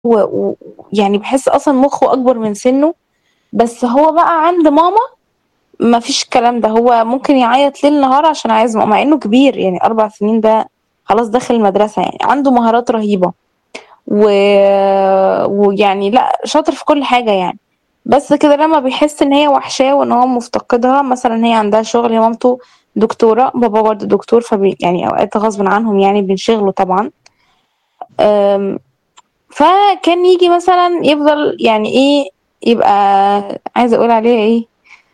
ويعني باحس أصلًا مُخّه أكبر من سِنُّه، بس هو بقى عند ماما ما فيش الكلام ده، هو ممكن يعيّط ليل نهار عشان عايز ماما، مع إنه كبير يعني 4 سنين ده خلاص داخل المدرسة يعني، عنده مهارات رهيبة و ويعني لأ شاطر في كل حاجة يعني، بس كده لمّا بيحس إن هي واحشاه وإن هو مفتقدها مثلًا هي عندها شغل، هي مامته دكتورة، باباه برضه دكتور فبي يعني أوقات غصبٍ عنهم يعني بينشغلوا طبعًا. آمم، فكان ييجي مثلًا يفضل يعني إيه، يبقى عايزة أقول عليها إيه،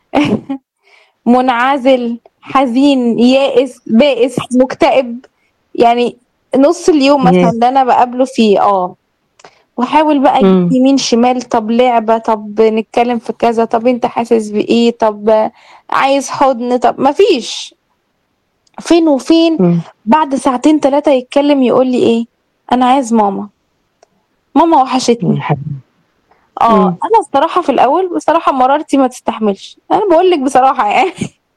منعزل، حزين، يائس، بائس، مكتئب، يعني نُص اليوم مثلًا ياه! اللي أنا باقابله فيه آه، واحاول بقى أجيب إمم. يمين، شمال، طب لعبة، طب نتكلم في كذا، طب أنت حاسس بإيه، طب عايز حُضن، طب ما فيش. فين وفين إمم. بعد ساعتين 3 يتكلم يقول لي إيه، أنا عايز ماما. ماما يا وحشتني. حبيبي. آه، إمم. أنا الصراحة في الأول بصراحة مرارتي ما تستحملش، أنا باقول لِك بصراحة يعني.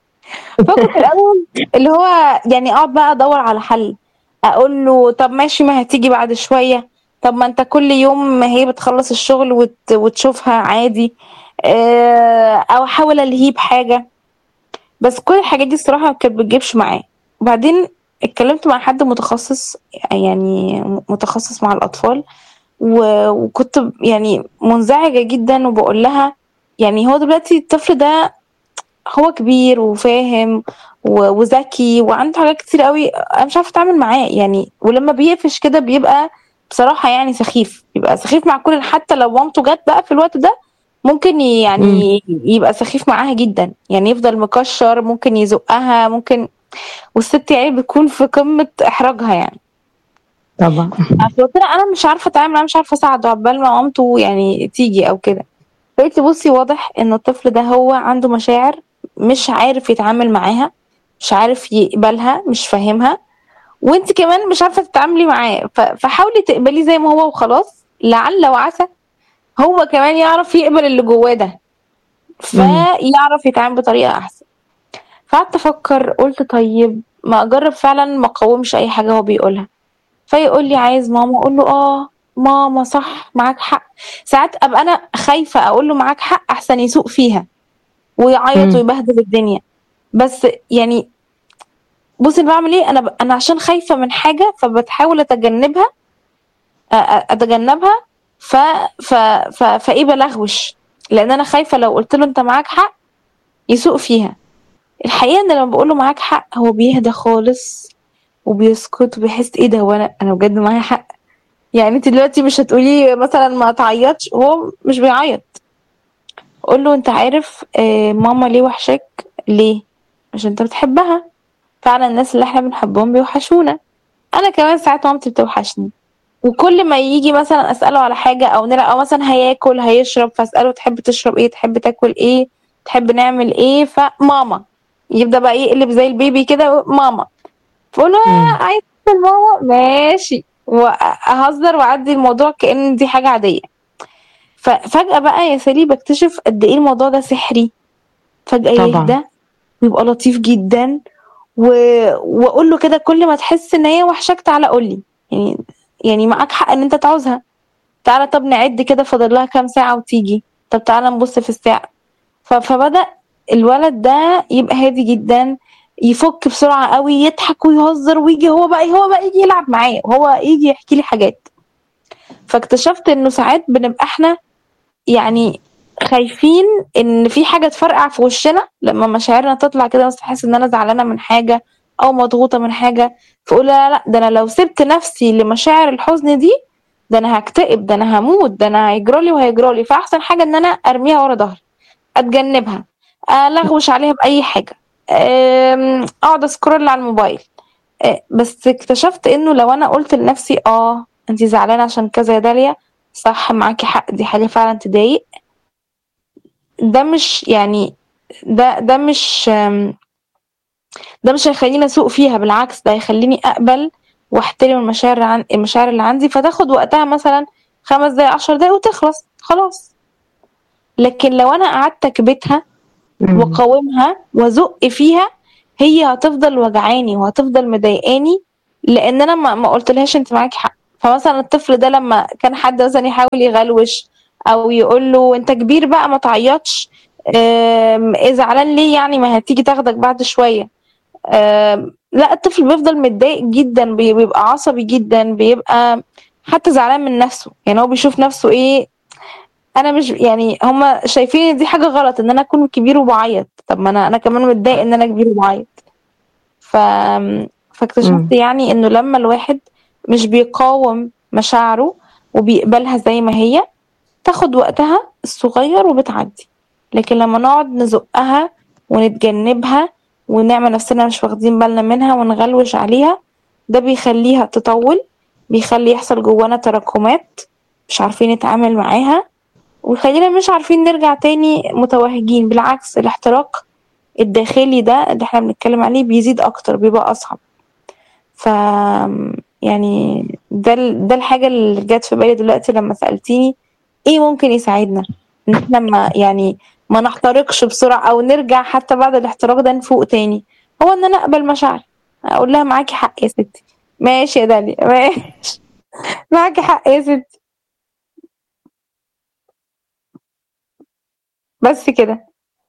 فكنت الأول اللي هو يعني أقعد بقى أدوّر على حل، أقول له طب ماشي ما هتيجي بعد شوية، طب ما أنت كل يوم هي بتخلّص الشغل وت وتشوفها عادي، آآ، أو أحاول ألهيه بحاجة. بس كل الحاجات دي الصراحة ما كانت بتجيبش معاه. وبعدين اتكلمت مع حد متخصص يعني متخصص مع الأطفال، و وكنت ب يعني منزعجة جدًا وباقول لها يعني هو دلوقتي الطفل ده هو كبير وفاهم و وذكي وعنده حاجات كتيرة أوي أنا مش عارفة أتعامل معاه، يعني ولمّا بيقفش كده بيبقى بصراحة يعني سخيف، بيبقى سخيف مع كل حتى لو مامته جات بقى في الوقت ده، ممكن إمم. يعني يبقى سخيف معاها جدًا، يعني يفضل مكشّر، ممكن يزُقّها، ممكن والست يعني بتكون في قمة إحراجها يعني. طبعًا. فقُلت لها أنا مش عارفة أتعامل معاه، مش عارفة أساعده عقبال ما مامته يعني تيجي أو كده. فقالت لي بُصّي واضح إن الطفل ده هو عنده مشاعر مش عارف يتعامل معاها، مش عارف يقبلها، مش فاهمها، وأنتِ كمان مش عارفة تتعاملي معاه، ف فحاولي تقبليه زي ما هو وخلاص، لعل وعسى هو كمان يعرف يقبل اللي جواه ده، إمم. فيعرف يتعامل بطريقة أحسن. فقعدت أفكّر قُلت طيب ما أجرّب فعلًا ما أقاومش أي حاجة هو بيقولها، فيقول لي عايز ماما، أقول له آه، ماما صح معاك حق، ساعات أبقى أنا خايفة أقول له معاك حق أحسن يسوق فيها، ويعيّط إمم. ويبهدل الدنيا، بس يعني بُصّي أنا باعمل إيه، أنا ب أنا عشان خايفة من حاجة فبتحاول أتجنبها أ أ أتجنبها ف ف ف فإيه بالغوِش، لإن أنا خايفة لو قُلت له أنت معاك حق يسوق فيها. الحقيقة إن لمّا باقول له معاك حق هو بيهدى خالص وبيسكت وبيحس إيه ده هو أنا أنا بجد معايا حق، يعني أنتِ دلوقتي مش هتقولي مثلًا ما تعيّطش، وهو مش بيعيّط. أقول له أنت عارف آآ ماما ليه وحشاك؟ ليه؟ عشان أنت بتحبها، فعلًا الناس اللي إحنا بنحبهم بيوحشونا، أنا كمان ساعات مامتي بتوحشني، وكل ما ييجي مثلًا أسأله على حاجة أو نلع أو مثلًا هياكل، هيشرب، فأسأله تحب تشرب إيه، تحب تاكل إيه، تحب نعمل إيه، فماما، يبدأ بقى يقلب زي البيبي كده ماما، فأقول له إمم. آآ عايز تاكل ماما، ماشي، وأهزر وأعدّي الموضوع كإن دي حاجة عادية. ففجأة بقى يا سالي باكتشف قد إيه الموضوع ده سحري، فجأة طبعًا. يهدى ويبقى لطيف جدًا، و وأقول له كده كل ما تحس إن هي واحشاك تعالَ قُل لي، يعني يعني معاك حق إن أنت تعوزها، تعالَ طب نعِد كده فاضل لها كام ساعة وتيجي، طب تعالَ نبُص في الساعة. ف فبدأ الولد ده يبقى هادي جدًا، يفُك بسرعة أوي، يضحك ويهزر وييجي هو بقى هو بقى ييجي يلعب معايا، وهو ييجي يحكي لي حاجات. فاكتشفت إنه ساعات بنبقى إحنا يعني خايفين إن في حاجة تفرقع في وشنا لمّا مشاعرنا تطلع كده مثلًا أحس إن أنا زعلانة من حاجة أو مضغوطة من حاجة، فأقول لا، لأ، ده أنا لو سِبت نفسي لمشاعر الحزن دي، ده أنا هاكتئب، ده أنا هاموت، ده أنا هيجرى لي وهيجرى لي، فأحسن حاجة إن أنا أرميها ورا ضهري، أتجنبها، ألغوش عليها بأي حاجة، آمم، أقعد أسكرول على الموبايل. آآ بس اكتشفت إنه لو أنا قُلت لنفسي آه، أنتِ زعلانة عشان كذا يا داليا، صح معاكِ حق دي حاجة فعلًا تضايق. ده مش يعني ده ده مش آمم ده مش هيخلّيني أسوق فيها بالعكس ده هيخلّيني أقبل واحترم المشاعر اللي عن المشاعر اللي عندي، فتاخد وقتها مثلًا 5 دقايق، 10 دقايق وتخلص، خلاص. لكن لو أنا قعدت أكبتها إمم. واقاومها وأزُق فيها، هي هتفضل واجعاني وهتفضل مضايقاني، لإن أنا ما ما قُلتلهاش أنتِ معاكِ حق. فمثلا الطفل ده لما كان حد مثلا يحاول يغلوش او يقول له انت كبير بقى ما تعيطش آم، ايه زعلان ليه يعني ما هتيجي تاخدك بعد شويه آم، لا الطفل بيفضل متضايق جدا بي- بيبقى عصبي جدا بيبقى حتى زعلان من نفسه يعني هو بيشوف نفسه ايه انا مش يعني هما شايفين ان دي حاجه غلط ان انا اكون كبير وبعيط طب ما انا انا كمان متضايق ان انا كبير وبعيط ف فاكتشفت مم. يعني انه لما الواحد مش بيقاوم مشاعره وبيقبلها زي ما هي تاخد وقتها الصغير وبتعدي لكن لما نقعد نزقها ونتجنبها ونعمل نفسنا مش واخدين بالنا منها ونغلوش عليها ده بيخليها تطول بيخلي يحصل جوانا تراكمات مش عارفين نتعامل معاها ويخلينا مش عارفين نرجع تاني متوهجين بالعكس الاحتراق الداخلي ده اللي احنا بنتكلم عليه بيزيد اكتر بيبقى اصعب ف يعني ده ال- ده الحاجة اللي جت في بالي دلوقتي لما سألتيني ايه ممكن يساعدنا ان احنا ما يعني ما نحترقش بسرعة او نرجع حتى بعد الاحتراق ده نفوق تاني هو ان انا اقبل مشاعري اقول لها معاكي حق يا ستي ماشي يا داليا ماشي معاكي حق يا ستي بس كده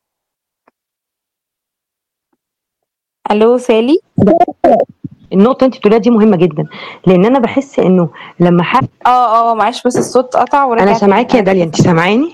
الو سالي النقطه انت بتقوليها دي مهمه جدا لان انا بحس انه لما حد اه اه معلش بس الصوت قطع ورجع انا تاني. سامعاكي يا داليا انت سامعاني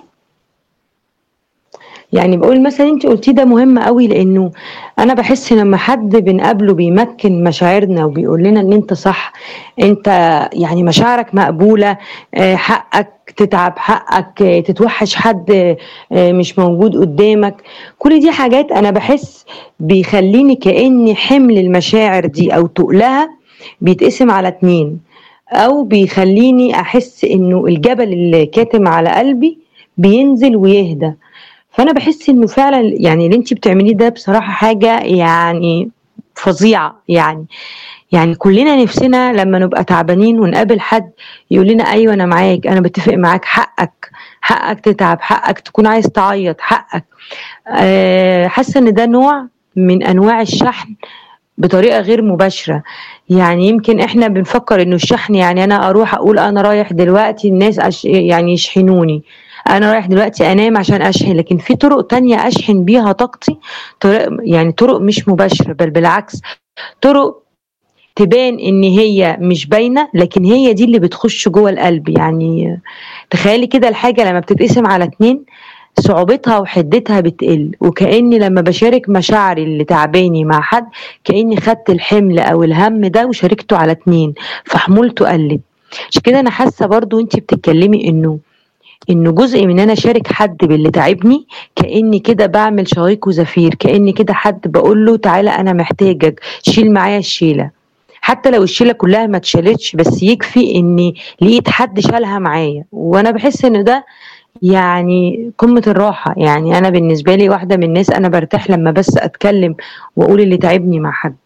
يعني بقول مثلا انت قلتيه ده مهم قوي لانه انا بحس لما حد بنقابله بيمكن مشاعرنا وبيقول لنا ان انت صح انت يعني مشاعرك مقبوله آه، حقك تتعب حقك آه، تتوحش حد آه، مش موجود قدامك كل دي حاجات انا بحس بيخليني كاني حمل المشاعر دي او تقلها بيتقسم على اتنين او بيخليني احس انه الجبل اللي كاتم على قلبي بينزل ويهدى فانا بحس انه فعلا يعني اللي انت بتعمليه ده بصراحه حاجه يعني فظيعه يعني يعني كلنا نفسنا لما نبقى تعبانين ونقابل حد يقول لنا ايوه انا معاك انا بتفق معاك حقك حقك تتعب حقك تكون عايز تعيط حقك أه حاسه ان ده نوع من انواع الشحن بطريقه غير مباشره يعني يمكن احنا بنفكر انه الشحن يعني انا اروح اقول انا رايح دلوقتي الناس أش يعني يشحنوني انا رايح دلوقتي انام عشان اشحن لكن في طرق تانية اشحن بيها طاقتي طرق يعني طرق مش مباشره بل بالعكس طرق تبان ان هي مش باينه لكن هي دي اللي بتخش جوه القلب يعني تخيلي كده الحاجه لما بتتقسم على اتنين صعوبتها وحدتها بتقل وكاني لما بشارك مشاعري اللي تعباني مع حد كاني خدت الحمل او الهم ده وشاركته على اتنين فحمولته قلت عشان كده انا حاسه برضو انت بتتكلمي انه انه جزء من ان انا اشارك حد باللي تعبني كاني كده بعمل شهيق وزفير كاني كده حد بقول له تعالى انا محتاجك شيل معايا الشيله حتى لو الشيله كلها ما اتشالتش بس يكفي اني لقيت حد شالها معايا وانا بحس ان ده يعني قمة الراحة يعني أنا بالنسبة لي واحدة من الناس أنا برتاح لما بس أتكلم وأقول اللي تعبني مع حد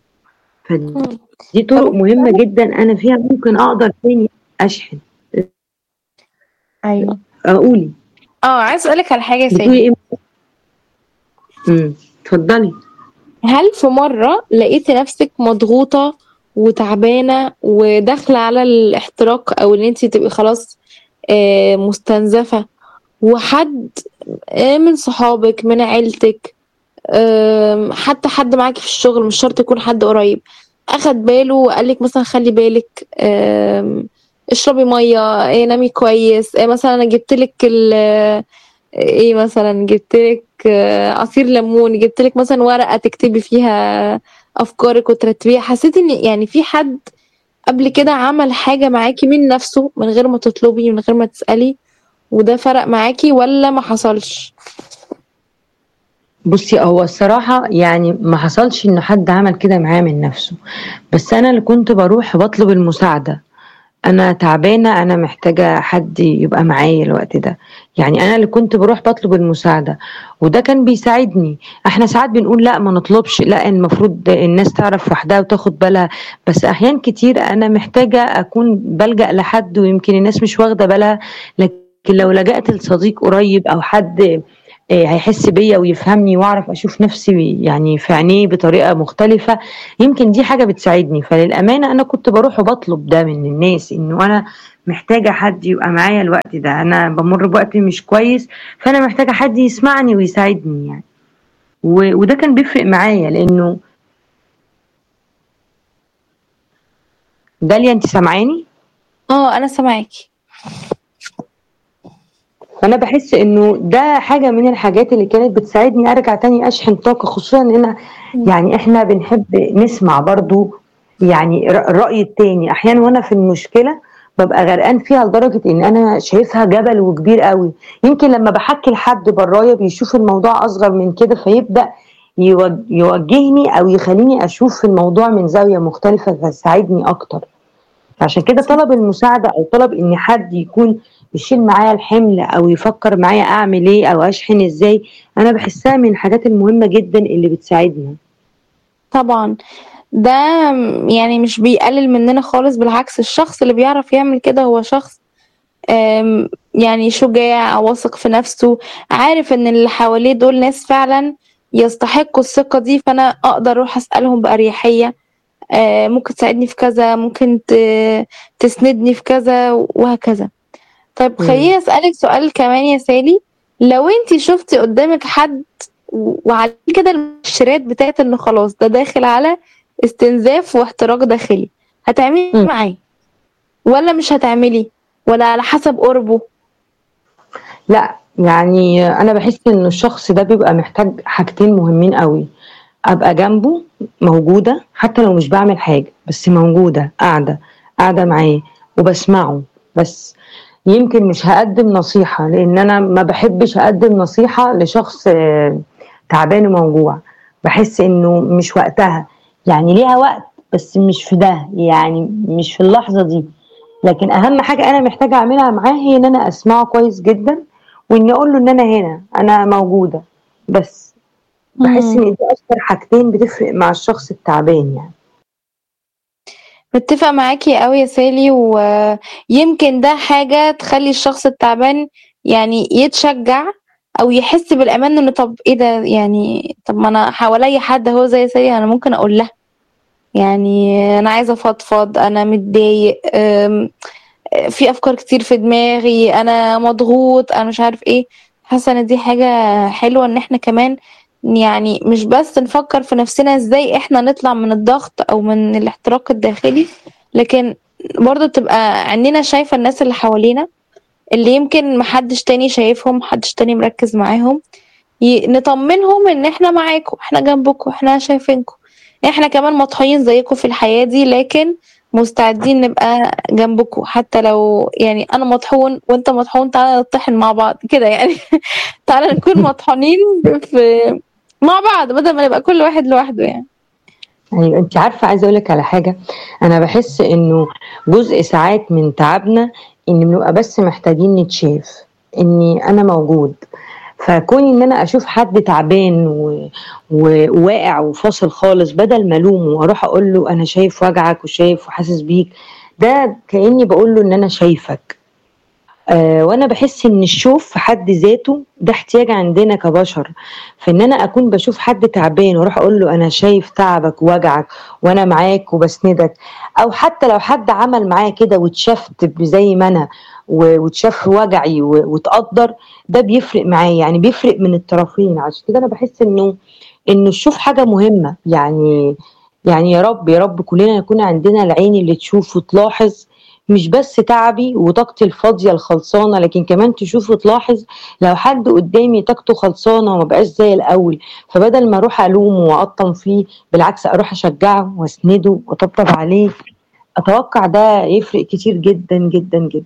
فدي طرق مهمة جدا أنا فيها ممكن أقدر تاني أشحن ايوه أقولي اه عايز اسالك على حاجه يا بتقولي سالي إيه امم اتفضلي هل في مره لقيتي نفسك مضغوطه وتعبانه وداخله على الاحتراق او ان انت تبقي خلاص آه، مستنزفه وحد آه، من صحابك من عيلتك آم، حتى حد معاكي في الشغل مش شرط يكون حد قريب اخد باله وقال لك مثلا خلي بالك آم، اشربي ميه إيه نامي كويس إيه مثلا انا جبت لك ايه مثلا جبت لك عصير ليمون جبت لك مثلا ورقه تكتبي فيها افكارك وترتبيها حسيت ان يعني في حد قبل كده عمل حاجه معاكي من نفسه من غير ما تطلبي من غير ما تسالي وده فرق معاكي ولا ما حصلش بصي هو الصراحة يعني ما حصلش إنه حد عمل كده معاه من نفسه بس أنا اللي كنت بروح بطلب المساعدة أنا تعبانة أنا محتاجة حد يبقى معايا الوقت ده يعني أنا اللي كنت بروح بطلب المساعدة وده كان بيساعدني احنا ساعات بنقول لا ما نطلبش لا المفروض الناس تعرف وحدها وتاخد بالها بس أحيان كتير أنا محتاجة أكون بلجأ لحد ويمكن الناس مش واخدة بالها لكن لو لجأت لصديق قريب أو حد آآ هيحس بيّا ويفهمني وأعرف أشوف نفسي يعني في عينيه بطريقة مختلفة، يمكن دي حاجة بتساعدني، فللأمانة أنا كنت باروح وباطلب ده من الناس، إنه أنا محتاجة حد يبقى معايا الوقت ده، أنا بامُر بوقت مش كويس، فأنا محتاجة حد يسمعني ويساعدني يعني. و وده كان بيفرق معايا لإنه داليا أنتِ سامعاني؟ آه، أنا سامعاكِ. فأنا باحس إنه ده حاجة من الحاجات اللي كانت بتساعدني أرجع تاني أشحن طاقة، خصوصًا إن أنا إمم. يعني إحنا بنحب نسمع برضه يعني ر الرأي التاني، أحيانًا وأنا في المشكلة بابقى غرقان فيها لدرجة إن أنا شايفها جبل وكبير أوي، يمكن لمّا باحكّي لحد برايا بيشوف الموضوع أصغر من كده فيبدأ يوج يوجّهني أو يخلّيني أشوف الموضوع من زاوية مختلفة فيساعدني أكتر. فعشان كده صح. طلب المساعدة أو طلب إن حد يكون يشيل معايا الحمل أو يفكّر معايا أعمل إيه أو أشحن إزاي، أنا باحسّها من الحاجات المهمة جدًا اللي بتساعدنا. طبعًا، ده م يعني مش بيقلل مننا خالص بالعكس الشخص اللي بيعرف يعمل كده هو شخص آمم، يعني شجاع، واثق في نفسه، عارف إن اللي حواليه دول ناس فعلًا يستحقوا الثقة دي، فأنا أقدر أروح أسألهم بأريحية، آآ، ممكن تساعدني في كذا، ممكن ت تسندني في كذا وهكذا. طيب إمم. خلّيني أسألِك سؤال كمان يا سالي، لو أنتِ شُفتِ قدّامِك حد و وعليه كده المؤشرات بتاعة إنه خلاص ده داخل على استنزاف واحتراق داخلي، هتعملي إيه إمم. معاه؟ والّا مش هتعملي؟ والّا على حسب قُربه؟ لأ، يعني أنا باحس إن الشخص ده بيبقى محتاج حاجتين مهمين أوي، أبقى جنبه موجودة حتى لو مش باعمل حاجة، بس موجودة قاعدة، قاعدة معاه وباسمعه بس. يمكن مش هاقدّم نصيحة، لإن أنا ما باحبش أقدّم نصيحة لشخص تعبان وموجوع، باحس إنه مش وقتها، يعني ليها وقت بس مش في ده، يعني مش في اللحظة دي. لكن أهم حاجة أنا محتاجة أعملها معاه هي إن أنا أسمعه كويس جدًا، وإني أقول له إن أنا هنا، أنا موجودة، بس. باحس إمم. إن دي أكتر حاجتين بتفرق مع الشخص التعبان يعني. متّفقة معاكِ أوي يا سالي، ويمكن ده حاجة تخلّي الشخص التعبان يعني يتشجّع أو يحس بالأمان إنه طَب إيه ده يعني طَب ما أنا حواليّا حد أهو زي سالي أنا ممكن أقول لها، يعني أنا عايزة أفضفض، أنا متضايق، آمم، آآ، في أفكار كتير في دماغي، أنا مضغوط، أنا مش عارف إيه، حاسة إن دي حاجة حلوة إن إحنا كمان يعني مش بس نفكّر في نفسنا إزاي إحنا نطلع من الضغط أو من الاحتراق الداخلي، لكن برضه تبقى عينينا شايفة الناس اللي حوالينا، اللي يمكن ما حدش تاني شايفهم، ما حدش تاني مركّز معاهم، ي نطمّنهم إن إحنا معاكم، إحنا جنبكم، إحنا شايفينكم، إحنا كمان مطحونين زيكم في الحياة دي، لكن مستعدين نبقى جنبكم، حتى لو يعني أنا مطحون وأنت مطحون تعالَ نطحن مع بعض، كده يعني تعالَ نكون مطحونين في مع بعض بدل ما نبقى كل واحد لوحده يعني. أيوه، أنتِ عارفة عايزة أقول لِك على حاجة، أنا باحس إنه جزء ساعات من تعبنا إن بنبقى بس محتاجين نتشاف، إني أنا موجود، فكوني إن أنا أشوف حد تعبان و وواقع وفاصل خالص بدل ما ألومه وأروح أقول له أنا شايف وجعك وشايف وحاسس بيك، ده كإني باقول له إن أنا شايفك. آآ، وأنا باحس إن الشوف في حد ذاته ده احتياج عندنا كبشر، فإن أنا أكون باشوف حد تعبان وأروح أقول له أنا شايف تعبك ووجعك وأنا معاك وباسندك، أو حتى لو حد عمل معايا كده واتشافت ب زي ما أنا و واتشاف وجعي و واتقدّر، ده بيفرق معايا، يعني بيفرق من الطرفين، عشان كده أنا باحس إنه إنه الشوف حاجة مهمة، يعني يعني يا رب، يا رب كلنا يكون عندنا العين اللي تشوف وتلاحظ مش بس تعبي وطاقتي الفاضية الخلصانة، لكن كمان تشوف وتلاحظ لو حد قدّامي طاقته خلصانة وما بقاش زي الأول، فبدل ما أروح ألومه وأقطّم فيه، بالعكس أروح أشجّعه وأسنده وأطبطب عليه، أتوقع ده يفرق كتير جدًا، جدًا، جدًا.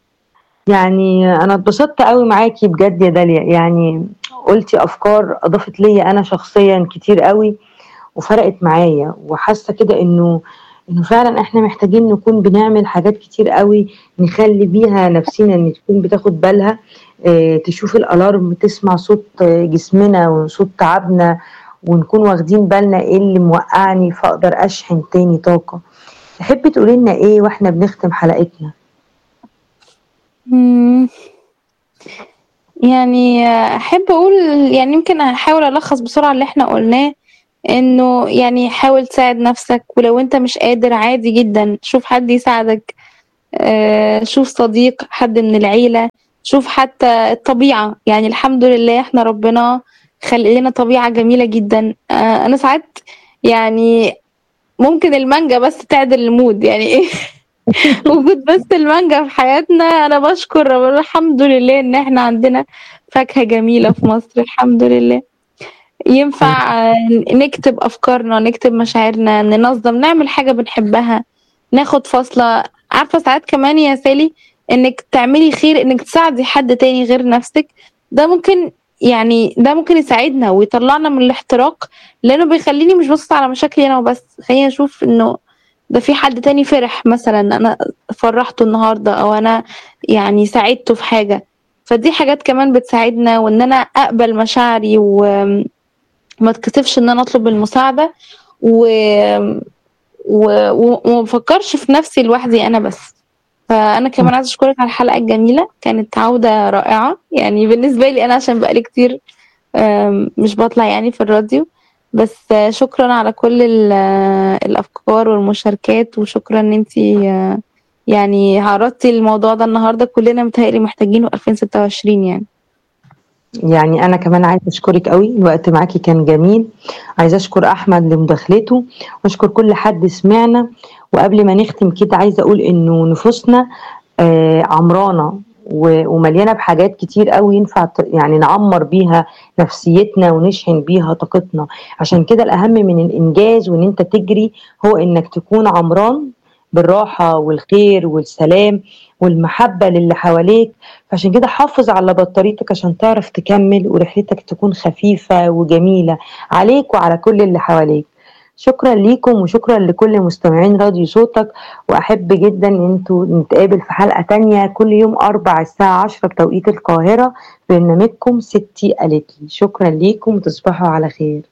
يعني أنا اتبسطت أوي معاكِ بجد يا داليا، يعني قُلتِ أفكار أضافت ليّا أنا شخصيًا كتير أوي وفرقت معايا، وحاسة كده إنه إنه فعلًا إحنا محتاجين نكون بنعمل حاجات كتير أوي نخلّي بيها نفسينا إن تكون بتاخد بالها، آآ، تشوف الألارم، تسمع صوت جسمنا وصوت تعبنا، ونكون واخدين بالنا إيه اللي موقّعني فاقدر أشحن تاني طاقة. تحبي تقولي لنا إيه وإحنا بنختم حلقتنا؟ إمم. يعني أحب أقول يعني يمكن هاحاول ألخّص بسرعة اللي إحنا قُلناه، إنه يعني حاول تساعد نَفْسك ولو أنت مش قادر عادي جدًا شوف حد يساعدك، آآ شوف صديق، حد من العيلة، شوف حتى الطبيعة، يعني الحمد لله إحنا ربنا خالق لنا طبيعة جميلة جدًا، آآ أنا ساعات يعني ممكن المانجا بس تعدل الmood يعني إيه وجود بس المانجا في حياتنا أنا باشكر ربنا الحمد لله إن إحنا عندنا فاكهة جميلة في مصر الحمد لله. ينفع نكتب أفكارنا، نكتب مشاعرنا، ننظّم، نعمل حاجة بنحبها، ناخد فاصلة، عارفة ساعات كمان يا سالي إنِّك تعملي خير، إنِّك تساعدي حد تاني غير نَفْسِك، ده ممكن يعني ده ممكن يساعدنا ويطلّعنا من الاحتراق، لإنه بيخلّيني مش باصة على مشاكلي أنا وبس، خلّيني أشوف إنه ده في حد تاني فرح مثلًا أنا فرّحته النهارده أو أنا يعني ساعدته في حاجة، فدي حاجات كمان بتساعدنا وإن أنا أقبل مشاعري و ما اتكسفش إن أنا أطلب المساعدة و و و وما بافكّرش في نَفْسي لوحدي أنا بس. فأنا كمان عايزة أشكرِك على الحلقة الجميلة، كانت عودة رائعة، يعني بالنسبة لي أنا عشان بقى لي كتير آمم مش باطلع يعني في الراديو، بس شكرًا على كل ال الأفكار والمشاركات وشكرًا إن أنتِ يعني عرضتِ الموضوع ده النهارده كُلّنا متهيأ لي محتاجينه 2026 يعني. يعني أنا كمان عايزة أشكرِك أوي، الوقت معاكِ كان جميل، عايزة أشكر أحمد لمداخلته وأشكر كل حد سمعنا، وقبل ما نختم كده عايزة أقول إنه نفوسنا آآ عمرانة و ومليانة بحاجات كتير أوي ينفع ت يعني نعمّر بيها نفسيتنا ونشحن بيها طاقتنا، عشان كده الأهم من الإنجاز وإن أنت تجري هو إنك تكون عمران بالراحة والخير والسلام والمحبة للي حواليك، فعشان كده حافظ على بطاريتك عشان تعرف تكمّل ورحلتك تكون خفيفة وجميلة عليك وعلى كل اللي حواليك. شكرًا ليكم وشكرًا لكل مستمعين راديو صوتك، وأحب جدًا إن أنتم نتقابل في حلقة تانية كل يوم أربع الساعة 10:00 بتوقيت القاهرة، برنامجكم ستي قالت لي، شكرًا ليكم وتصبحوا على خير.